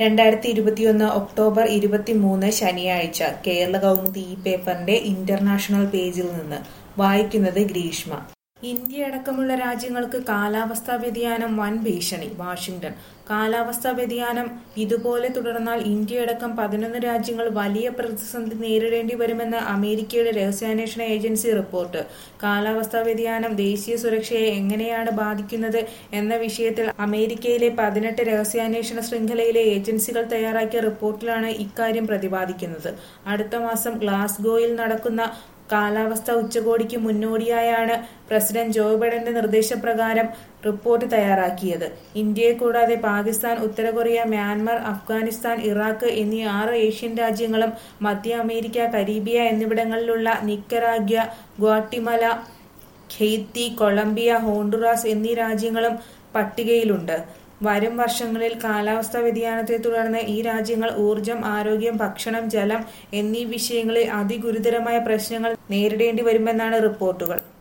രണ്ടായിരത്തി ഇരുപത്തിയൊന്ന് ഒക്ടോബർ ഇരുപത്തിമൂന്ന് ശനിയാഴ്ച കേരള കൗമുദി ഈ പേപ്പറിന്റെ ഇന്റർനാഷണൽ പേജിൽ നിന്ന് വായിക്കുന്നത് ഗ്രീഷ്മ ഇന്ത്യയടക്കമുള്ള രാജ്യങ്ങൾക്ക് കാലാവസ്ഥാ വ്യതിയാനം വൻ ഭീഷണി വാഷിംഗ്ടൺ കാലാവസ്ഥാ വ്യതിയാനം ഇതുപോലെ തുടർന്നാൽ ഇന്ത്യയടക്കം പതിനൊന്ന് രാജ്യങ്ങൾ വലിയ പ്രതിസന്ധി നേരിടേണ്ടി വരുമെന്ന് അമേരിക്കയുടെ രഹസ്യാന്വേഷണ ഏജൻസി റിപ്പോർട്ട് കാലാവസ്ഥാ വ്യതിയാനം ദേശീയ സുരക്ഷയെ എങ്ങനെയാണ് ബാധിക്കുന്നത് എന്ന വിഷയത്തിൽ അമേരിക്കയിലെ പതിനെട്ട് രഹസ്യാന്വേഷണ ശൃംഖലയിലെ ഏജൻസികൾ തയ്യാറാക്കിയ റിപ്പോർട്ടിലാണ് ഇക്കാര്യം പ്രതിപാദിക്കുന്നത് അടുത്ത മാസം ഗ്ലാസ്ഗോയിൽ നടക്കുന്ന കാലാവസ്ഥാ ഉച്ചകോടിക്ക് മുന്നോടിയായാണ് പ്രസിഡന്റ് ജോ ബൈഡന്റെ നിർദ്ദേശപ്രകാരം റിപ്പോർട്ട് തയ്യാറാക്കിയത് ഇന്ത്യയെ കൂടാതെ പാകിസ്ഥാൻ ഉത്തര കൊറിയ മ്യാൻമർ അഫ്ഗാനിസ്ഥാൻ ഇറാഖ് എന്നീ ആറ് ഏഷ്യൻ രാജ്യങ്ങളും മധ്യ അമേരിക്ക കരീബിയ എന്നിവിടങ്ങളിലുള്ള Nicaragua Guatemala Haiti Colombia Honduras എന്നീ രാജ്യങ്ങളും പട്ടികയിലുണ്ട് വരും വർഷങ്ങളിൽ കാലാവസ്ഥാ വ്യതിയാനത്തെ തുടർന്ന് ഈ രാജ്യങ്ങൾ ഊർജം ആരോഗ്യം ഭക്ഷണം ജലം എന്നീ വിഷയങ്ങളിൽ അതിഗുരുതരമായ പ്രശ്നങ്ങൾ നേരിടേണ്ടി വരുമെന്നാണ് റിപ്പോർട്ടുകൾ